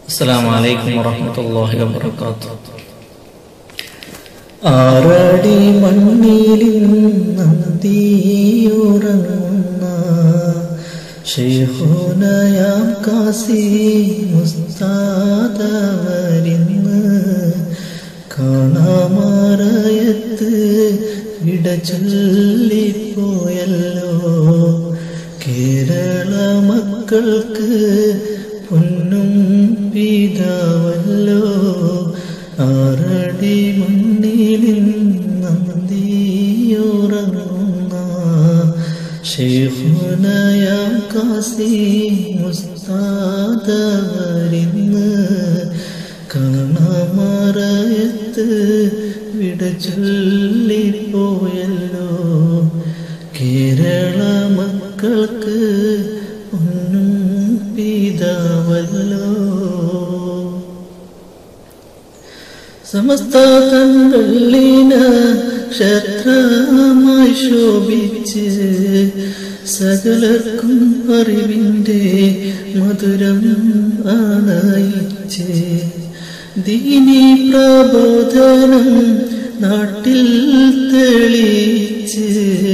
السلام عليكم ورحمة الله وبركاته ആറടി മണ്ണിലിന്നന്തിയുറങ്ങുന്ന ഷെയ്ഹുനയാം കാസി മുസ്താദവരിന്ന് കാണാമറയത്ത് വിട ചൊല്ലിപ്പോയല്ലോ കേരള മക്കൾക്ക് പൊന്നും പിതാവല്ലോ ആറടി മണ്ണിലിൽ നന്ദിയുറങ്ങുന്ന ഷെയ്ഖുനയാം കാസി മുസ്താദവരിന്ന് കാണാമറയത്ത് വിട ചൊല്ലിപ്പോയല്ലോ കേരള മക്കൾക്ക് ഒന്നും പിതാവല്ലോ സമസ്ത തങ്കളിന ക്ഷത്രമായി ശോഭിച്ച് സകലർക്കും അറിവിൻ്റെ മധുരം ആനയിച്ച് ദീനി പ്രബോധനം നാട്ടിൽ തെളിയിച്ച്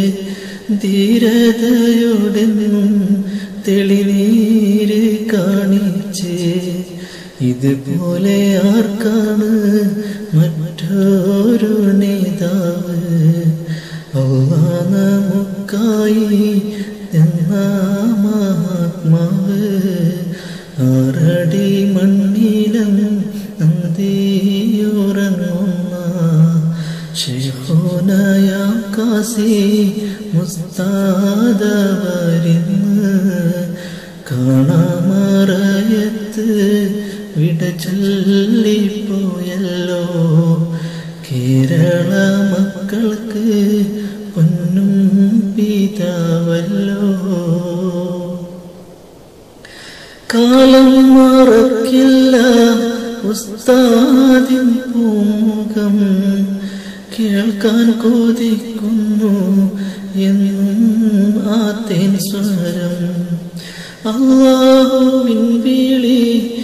ധീരതയോടെന്നും തെളിനീര് കാണിച്ച് ഇതുപോലെ ആർക്കാണ് മറ്റൊരു നേതാവ് അള്ളാ നമുക്കായി എന്ന മഹാത്മാവ് ആറടി മണ്ണിലും നന്ദിയുറങ്ങുന്ന ഷെയ്ഖുനയാം കാസി മുസ്താദവരിന്ന് കാണാമറയത്ത് വിട ചൊല്ലിപ്പോയല്ലോ കേരള മക്കൾക്ക് പൊന്നും പിതാവല്ലോ കാലം മറക്കില്ല ഉസ്താദിൻ പൂമുഖം കേൾക്കാൻ കൊതിക്കുന്നു എന്നും ആ തേൻ സ്വരം അള്ളാഹുവിൻ വിളി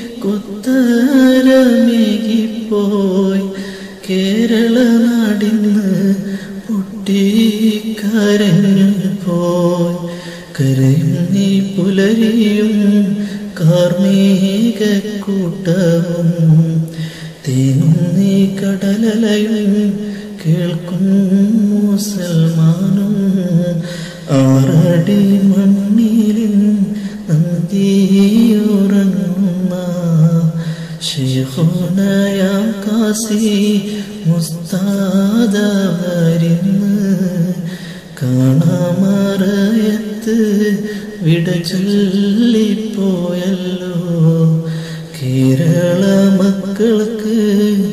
കുത്തരമേകിപ്പോയി കേരള നാടിന്ന് പൊട്ടിക്കരഞ്ഞു പോയി കരയും നീ പുലരിയും കാർമേക കൂട്ടവും തേനും നീ കടലലയും കേൾക്കും മുസൽമാനും ആറടി മണ്ണിലിൻ നന്ദിയുറങ്ങുന്ന ഷെയ്ഖുനയാം കാസി മുസ്താദവരിന്ന് കാണാമറയത്ത് വിട ചൊല്ലിപ്പോയല്ലോ കേരള മക്കൾക്ക്